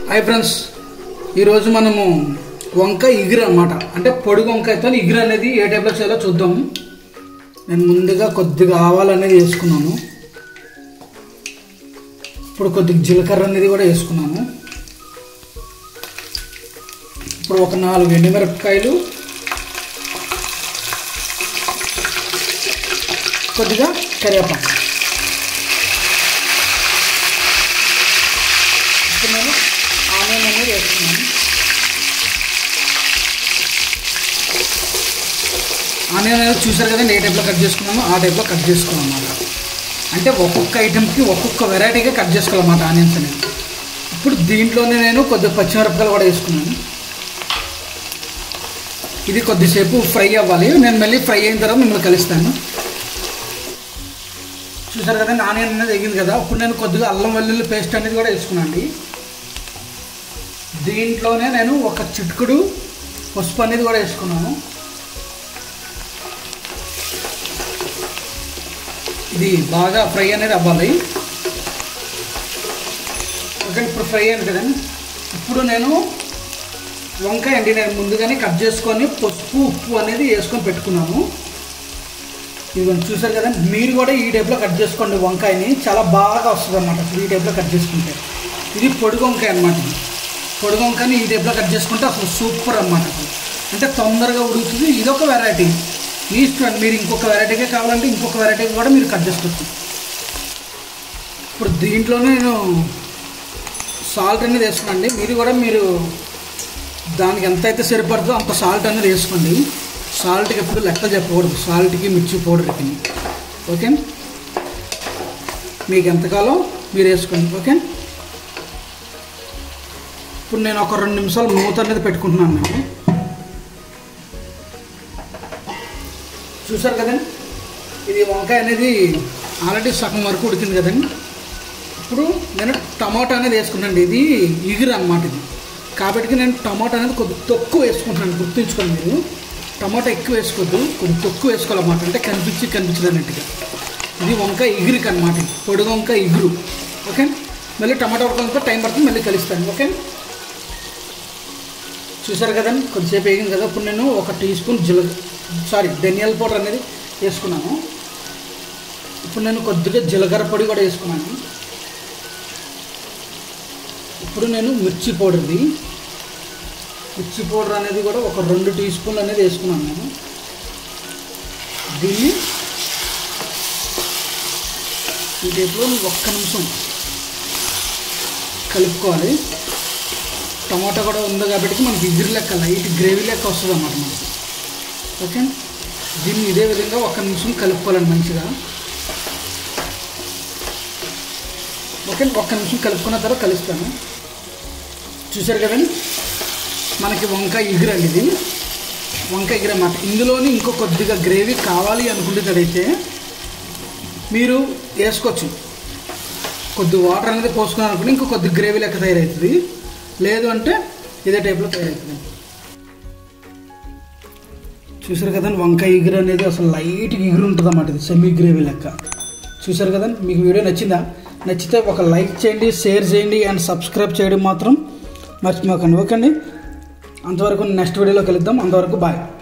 hi friends ఈరోజు మనము వంకాయ ఇగురు అనమాట అంటే పొడుగు వంకాయతో ఇగురు అనేది ఏ టైప్లో చేయాలో చూద్దాం నేను ముందుగా కొద్దిగా ఆవాలు అనేది వేసుకున్నాను ఇప్పుడు కొద్దిగా జీలకర్ర అనేది కూడా వేసుకున్నాను ఇప్పుడు ఒక నాలుగు ఎండుమిరపకాయలు కొద్దిగా కరివేపాకు ఇప్పుడు నేను ఆనియన్ అనేది వేస్తున్నాను ఆనియన్ అనేది చూసారు కదండి ఏ టైప్లో కట్ చేసుకున్నామో ఆ టైప్లో కట్ చేసుకున్నాం అన్నమాట అంటే ఒక్కొక్క ఐటెంకి ఒక్కొక్క వెరైటీగా కట్ చేసుకోవాలన్నమాట ఆనియన్స్ అనేది ఇప్పుడు దీంట్లోనే నేను కొద్దిగా పచ్చిమిరపకాయలు కూడా వేసుకున్నాను ఇది కొద్దిసేపు ఫ్రై అవ్వాలి నేను మళ్ళీ ఫ్రై అయిన తర్వాత మిమ్మల్ని కలుస్తాను చూసారు కదండి ఆనియన్ అనేది ఎగింది కదా ఇప్పుడు నేను కొద్దిగా అల్లం వెల్లుల్లి పేస్ట్ అనేది కూడా వేసుకున్నాండి దీంట్లోనే నేను ఒక చిటుకుడు పసుపు అనేది కూడా వేసుకున్నాను ఇది బాగా ఫ్రై అనేది అవ్వాలి ఓకే ఇప్పుడు ఫ్రై అయింది కదండి ఇప్పుడు నేను వంకాయ అండి నేను ముందుగానే కట్ చేసుకొని పసుపు ఉప్పు అనేది వేసుకొని పెట్టుకున్నాను ఇదిగోండి చూసారు కదా మీరు కూడా ఈ టైప్లో కట్ చేసుకోండి వంకాయని చాలా బాగా వస్తుంది అనమాట ఈ టైప్లో కట్ చేసుకుంటే ఇది పొడుగు వంకాయ అనమాట ఇది పొడుగు వంకాయని ఈ టైప్లో కట్ చేసుకుంటే అసలు సూపర్ అనమాట అసలు అంటే తొందరగా ఉడుకుతుంది ఇదొక వెరైటీ మీ ఇష్టం మీరు ఇంకొక వెరైటీగా కావాలంటే ఇంకొక వెరైటీగా కూడా మీరు కట్ చేసుకోవచ్చు ఇప్పుడు దీంట్లోనే నేను సాల్ట్ అనేది వేసుకోండి మీరు కూడా మీరు దానికి ఎంత అయితే సరిపడుతుందో అంత సాల్ట్ అనేది వేసుకోండి సాల్ట్కి ఎప్పుడు లెక్క చెప్పకూడదు సాల్ట్కి మిర్చి పౌడర్కి ఓకే మీకు ఎంతకాలం మీరు వేసుకోండి ఓకే ఇప్పుడు నేను ఒక రెండు నిమిషాలు మూత అనేది పెట్టుకుంటున్నాను నేను చూసారు కదండి ఇది వంకాయ అనేది ఆల్రెడీ సగం వరకు ఉడికింది కదండి ఇప్పుడు నేను టమాటా అనేది వేసుకున్నాను ఇది ఇగురు అనమాట ఇది కాబట్టి నేను టమాటా అనేది కొద్దిగా తక్కువ వేసుకుంటున్నాను గుర్తుంచుకోండి మీరు టమాటా ఎక్కువ వేసుకోవద్దు కొద్దిగా తక్కువ వేసుకోవాలన్నమాట అంటే కనిపించి కనిపించదన్నట్టుగా ఇది వంకాయ ఇగురికి అనమాట పొడుగు వంకాయ ఇగురు ఓకే మళ్ళీ టమాటా ఉడకంతో టైం పడుతుంది మళ్ళీ కలుస్తాను ఓకే చూసారు కదండి కొద్దిసేపు వేగింది కదా ఇప్పుడు నేను ఒక టీ స్పూన్ జీల సారీ ధనియాల పౌడర్ అనేది వేసుకున్నాను ఇప్పుడు నేను కొద్దిగా జీలకర్ర పొడి కూడా వేసుకున్నాను ఇప్పుడు నేను మిర్చి పౌడర్ది మిర్చి పౌడర్ అనేది కూడా ఒక రెండు టీ స్పూన్లు అనేది వేసుకున్నాను నేను దీన్ని ఈ టైప్లో ఒక్క నిమిషం కలుపుకోవాలి టమాటా కూడా ఉంది కాబట్టి మనకి ఇగురు లెక్క లైట్ గ్రేవీ లెక్క వస్తుంది అన్నమాట మనకి ఓకే దీన్ని ఇదే విధంగా ఒక నిమిషం కలుపుకోవాలండి మంచిగా ఓకే ఒక్క నిమిషం కలుపుకున్న తర్వాత కలుస్తాను చూసారు కదండి మనకి వంకాయ ఇగురండి ఇది వంకాయ ఇగురు అన్నమాట ఇందులోని ఇంకో కొద్దిగా గ్రేవీ కావాలి అనుకుంటున్నట్టయితే మీరు వేసుకోవచ్చు కొద్ది వాటర్ అనేది పోసుకున్నారు అనుకుంటే ఇంకో కొద్ది గ్రేవీ లెక్క తయారవుతుంది లేదు అంటే ఇదే టైప్లో తయారవుతుంది చూసారు కదండి వంకాయ ఇగురు అనేది అసలు లైట్ ఇగురు ఉంటుంది అన్నమాట ఇది సెమీ గ్రేవీ లెక్క చూసారు కదండి మీకు వీడియో నచ్చిందా నచ్చితే ఒక లైక్ చేయండి షేర్ చేయండి అండ్ సబ్స్క్రైబ్ చేయడం మాత్రం మర్చిపోకండి ఓకే అండి అంతవరకు నెక్స్ట్ వీడియోలో కలుద్దాం అంతవరకు బాయ్